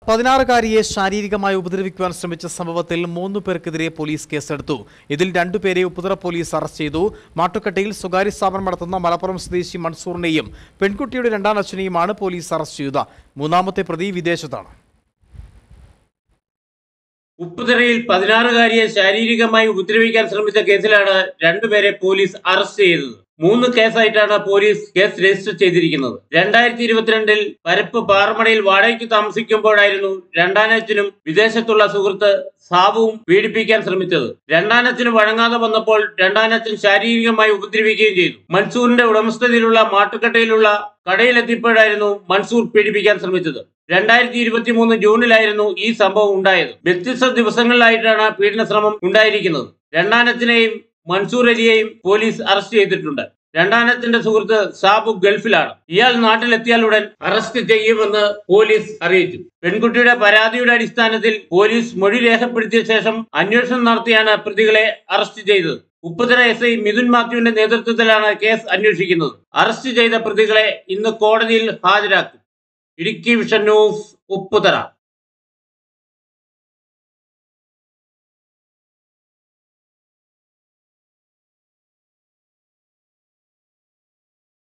പതിനാറുകാരിയെ ശാരീരികമായി ഉപദ്രവിക്കുവാൻ ശ്രമിച്ച സംഭവത്തിൽ മൂന്ന് പേർക്കെതിരെ പോലീസ് കേസെടുത്തു ഇതിൽ രണ്ടുപേരെ ഉപ്പുതറ പോലീസ് അറസ്റ്റ് ചെയ്തു മാട്ടുക്കട്ടയിൽ സ്വകാര്യ സ്ഥാപനം നടത്തുന്ന മലപ്പുറം സ്വദേശി മൻസൂറിനെയും പെൺകുട്ടിയുടെ രണ്ടാം അച്ഛനെയുമാണ് പോലീസ് അറസ്റ്റ് ചെയ്തത് മൂന്നാമത്തെ പ്രതി വിദേശത്താണ് ഉപ്പുതറയിൽ പതിനാറുകാരിയെ ശാരീരികമായി ഉപദ്രവിക്കാൻ ശ്രമിച്ച കേസിലാണ് രണ്ടുപേരെ പോലീസ് അറസ്റ്റ് ചെയ്തത് മൂന്ന് കേസായിട്ടാണ് പോലീസ് കേസ് രജിസ്റ്റർ ചെയ്തിരിക്കുന്നത് രണ്ടായിരത്തി ഇരുപത്തിരണ്ടിൽ പരപ്പ് പാറമടയിൽ വാടകയ്ക്ക് താമസിക്കുമ്പോഴായിരുന്നു രണ്ടാനച്ചനും വിദേശത്തുള്ള സുഹൃത്ത് സാബുവും പീഡിപ്പിക്കാൻ ശ്രമിച്ചത് രണ്ടാനച്ചന് വഴങ്ങാതെ വന്നപ്പോൾ രണ്ടാനച്ചൻ ശാരീരികമായി ഉപദ്രവിക്കുകയും ചെയ്തു മൻസൂറിന്റെ ഉടമസ്ഥതയിലുള്ള മാട്ടുക്കട്ടയിലുള്ള കടയിലെത്തിയപ്പോഴായിരുന്നു മൻസൂർ പീഡിപ്പിക്കാൻ ശ്രമിച്ചത് രണ്ടായിരത്തി ഇരുപത്തി മൂന്ന് ജൂണിലായിരുന്നു ഈ സംഭവം ഉണ്ടായത് വ്യത്യസ്ത ദിവസങ്ങളിലായിട്ടാണ് പീഡന ശ്രമം ഉണ്ടായിരിക്കുന്നത് രണ്ടാനത്തിനെയും മൻസൂർ അലിയെയും പോലീസ് അറസ്റ്റ് ചെയ്തിട്ടുണ്ട് രണ്ടാനത്തിന്റെ സുഹൃത്ത് സാബു ഗൾഫിലാണ് ഇയാൾ നാട്ടിലെത്തിയാലുടൻ അറസ്റ്റ് ചെയ്യുമെന്ന് പോലീസ് അറിയിച്ചു പെൺകുട്ടിയുടെ പരാതിയുടെ അടിസ്ഥാനത്തിൽ പോലീസ് മൊഴി രേഖപ്പെടുത്തിയ ശേഷം അന്വേഷണം നടത്തിയാണ് പ്രതികളെ അറസ്റ്റ് ചെയ്തത് ഉപ്പുതര എസ് ഐ മിഥുൻ മാത്യുവിന്റെ നേതൃത്വത്തിലാണ് കേസ് അന്വേഷിക്കുന്നത് അറസ്റ്റ് ചെയ്ത പ്രതികളെ ഇന്ന് കോടതിയിൽ ഹാജരാക്കും ഇടുക്കി വിഷൻ ന്യൂസ് ഉപ്പുതറ